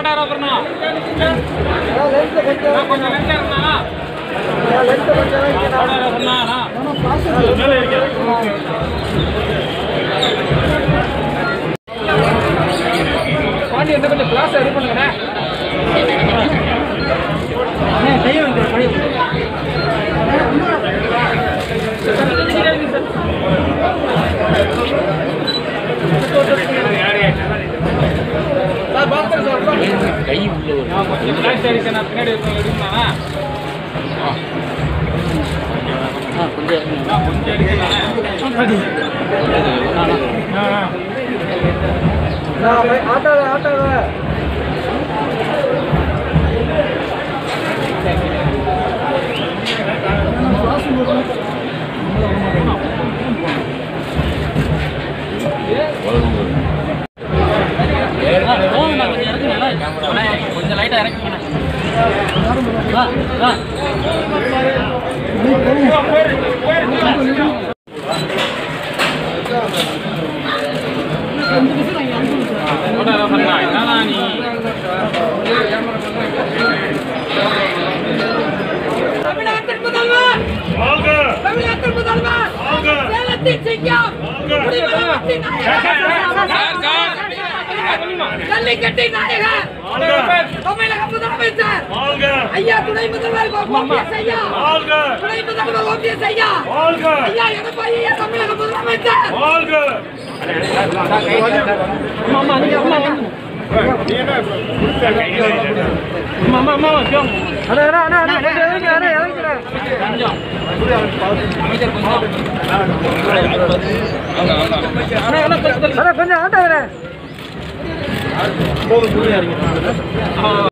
ஓட்டாரா அப்புறம் கொஞ்சம் லென்த் இருந்தா ஓட்டாரா சொன்னா மேலே இருக்கு பாண்டி எந்த கொஞ்சம் கிளாஸ் ரெடி பண்ணுங்கண்ணே கை உள்ள ஒரு கொஞ்சம் கிளாஸ் அடிக்க நான் பின்னாடி இருக்கேன் எடுக்கணும்னா ஆ கொஞ்சம் கொஞ்சம் அடிக்கணும் கொஞ்சம் லைட்டா இறக்குங்க வா வா ஓட்டாரா சொன்னா என்னடா நீ தமிழ்நாட்டின் முதல்வர் தமிழ்நாட்டின் முதல்வர் சேலத்தின் சிங்கம் குடிமகனத்தின் நாயகர் ஜல்லிக்கட்டு நாயகர் தமிழக முதலமைச்சர் ஐயா துணை முதல்வர் ஓபிஎஸ் ஐயா துணை முதல்வர் ஓபிஎஸ் ஐயா ஐயா எடப்பாடி ஐயா தமிழக முதலமைச்சர் கொஞ்சம்